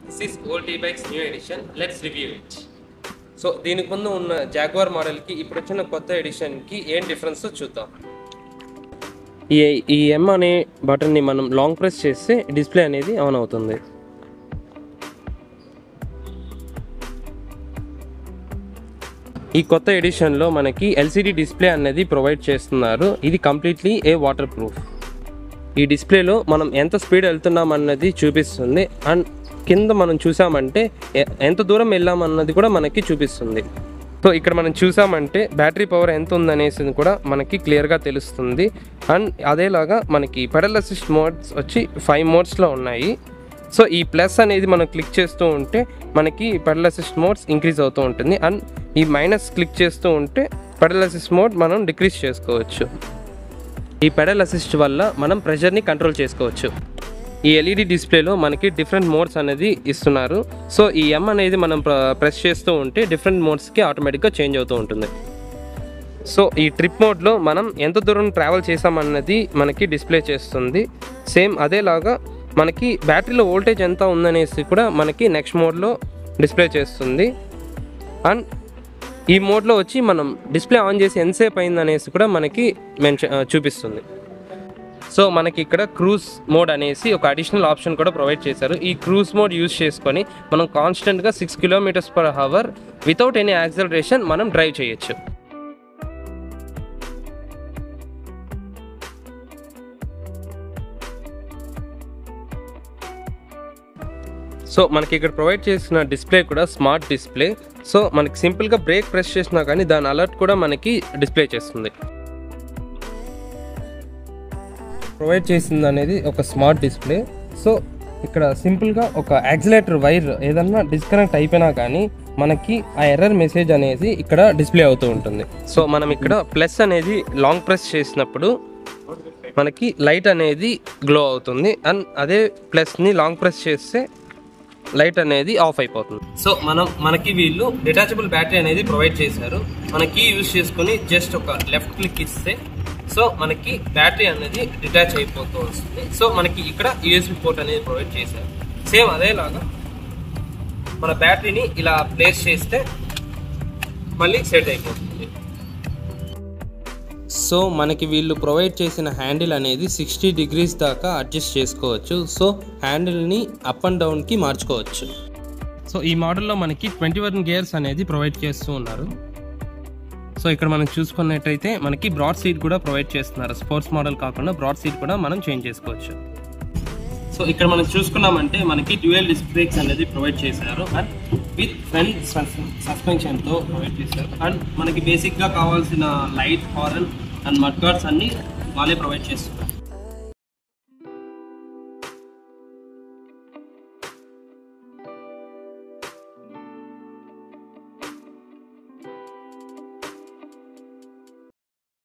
This is old e-bikes new edition. Let's review it. So దీనికి ముందు ఉన్న jaguar మోడల్కి ఇప్పుడు వచ్చిన కొత్త ఎడిషన్కి ఏం డిఫరెన్స్ చూద్దాం ఈ ఈ ఎం అనే బటన్ని మనం లాంగ్ ప్రెస్ చేస్తే డిస్ప్లే అనేది ఆన్ అవుతుంది ఈ కొత్త ఎడిషన్లో మనకి ఎల్సిడి డిస్ప్లే అనేది ప్రొవైడ్ చేస్తున్నారు ఇది కంప్లీట్లీ ఏ వాటర్ ప్రూఫ్ ఈ డిస్ప్లేలో మనం ఎంత స్పీడ్ వెళ్తున్నాం అన్నది చూపిస్తుంది అండ్ కింద మనం చూసామంటే ఎ- ఎంత దూరం వెళ్ళామన్నది కూడా మనకి చూపిస్తుంది సో ఇక్కడ మనం చూసామంటే బ్యాటరీ పవర్ ఎంత ఉందనేసి కూడా మనకి క్లియర్గా తెలుస్తుంది అండ్ అదేలాగా మనకి పెడల్ అసిస్ట్ మోడ్స్ వచ్చి ఫైవ్ మోడ్స్లో ఉన్నాయి సో ఈ ప్లస్ అనేది మనం క్లిక్ చేస్తూ ఉంటే మనకి పెడల్ అసిస్ట్ మోడ్స్ ఇంక్రీజ్ అవుతూ ఉంటుంది అండ్ ఈ మైనస్ క్లిక్ చేస్తూ ఉంటే పెడల్ అసిస్ట్ మోడ్ మనం డిక్రీజ్ చేసుకోవచ్చు ఈ పెడల్ అసిస్ట్ వల్ల మనం ప్రెషర్ని కంట్రోల్ చేసుకోవచ్చు ఈ ఎల్ఈడి డిస్ప్లేలో మనకి డిఫరెంట్ మోడ్స్ అనేది ఇస్తున్నారు సో ఈ ఎం అనేది మనం ప్ర- ప్రెస్ చేస్తూ ఉంటే డిఫరెంట్ మోడ్స్కి ఆటోమేటిక్గా చేంజ్ అవుతూ ఉంటుంది సో ఈ ట్రిప్ మోడ్లో మనం ఎంత దూరం ట్రావెల్ చేసామన్నది మనకి డిస్ప్లే చేస్తుంది సేమ్ అదేలాగా మనకి బ్యాటరీలో వోల్టేజ్ ఎంత ఉందనేసి కూడా మనకి నెక్స్ట్ మోడ్లో డిస్ప్లే చేస్తుంది అండ్ ఈ మోడ్లో వచ్చి మనం డిస్ప్లే ఆన్ చేసి ఎంతసేపు అయింది అనేసి కూడా మనకి మెన్షన్ చూపిస్తుంది సో మనకి ఇక్కడ క్రూజ్ మోడ్ అనేసి ఒక అడిషనల్ ఆప్షన్ కూడా ప్రొవైడ్ చేశారు ఈ క్రూజ్ మోడ్ యూస్ చేసుకొని మనం కాన్స్టెంట్గా six kilometres per hour without any acceleration మనం డ్రైవ్ చేయొచ్చు సో మనకి ఇక్కడ ప్రొవైడ్ చేసిన డిస్ప్లే కూడా స్మార్ట్ డిస్ప్లే సో మనకి సింపుల్గా బ్రేక్ ప్రెస్ చేసినా కానీ దాని అలర్ట్ కూడా మనకి డిస్ప్లే చేస్తుంది ప్రొవైడ్ చేసింది అనేది ఒక స్మార్ట్ డిస్ప్లే సో ఇక్కడ సింపుల్గా ఒక యాక్సిలేటర్ వైర్ ఏదన్నా డిస్కనెక్ట్ అయిపోయినా కానీ మనకి ఆ ఎర్రర్ మెసేజ్ అనేది ఇక్కడ డిస్ప్లే అవుతూ ఉంటుంది సో మనం ఇక్కడ ప్లస్ అనేది లాంగ్ ప్రెస్ చేసినప్పుడు మనకి లైట్ అనేది గ్లో అవుతుంది అండ్ అదే ప్లస్ని లాంగ్ ప్రెస్ చేస్తే లైట్ అనేది ఆఫ్ అయిపోతుంది సో మనం మనకి వీళ్ళు డిటాచబుల్ బ్యాటరీ అనేది ప్రొవైడ్ చేశారు మన కీ యూజ్ చేసుకుని జస్ట్ ఒక లెఫ్ట్ క్లిక్ ఇస్తే సో మనకి బ్యాటరీ అనేది డిటాచ్ అయిపోతూ వస్తుంది సో మనకి ఇక్కడ యూఎస్బి పోర్ట్ అనేది ప్రొవైడ్ చేశారు సేమ్ అదేలాగా మన బ్యాటరీని ఇలా ప్లేస్ చేస్తే మళ్ళీ సెట్ అయిపోతుంది సో మనకి వీళ్ళు ప్రొవైడ్ చేసిన హ్యాండిల్ అనేది సిక్స్టీ డిగ్రీస్ దాకా అడ్జస్ట్ చేసుకోవచ్చు సో హ్యాండిల్ని అప్ అండ్ డౌన్కి మార్చుకోవచ్చు సో ఈ మోడల్లో మనకి ట్వంటీ వన్ గేర్స్ అనేది ప్రొవైడ్ చేస్తూ ఉన్నారు సో ఇక్కడ మనం చూసుకున్నట్టయితే మనకి బ్రాడ్ సీట్ కూడా ప్రొవైడ్ చేస్తున్నారు స్పోర్ట్స్ మోడల్ కాకుండా బ్రాడ్ సీట్ కూడా మనం చేంజ్ చేసుకోవచ్చు సో ఇక్కడ మనం చూసుకున్నామంటే మనకి డ్యూయల్ డిస్క్ బ్రేక్స్ అనేది ప్రొవైడ్ చేశారు అండ్ విత్ ఫ్రంట్ సస్పెన్షన్తో ప్రొవైడ్ చేశారు అండ్ మనకి బేసిక్గా కావాల్సిన light horn and mud guards అన్ని వాళ్ళే ప్రొవైడ్ చేస్తున్నారు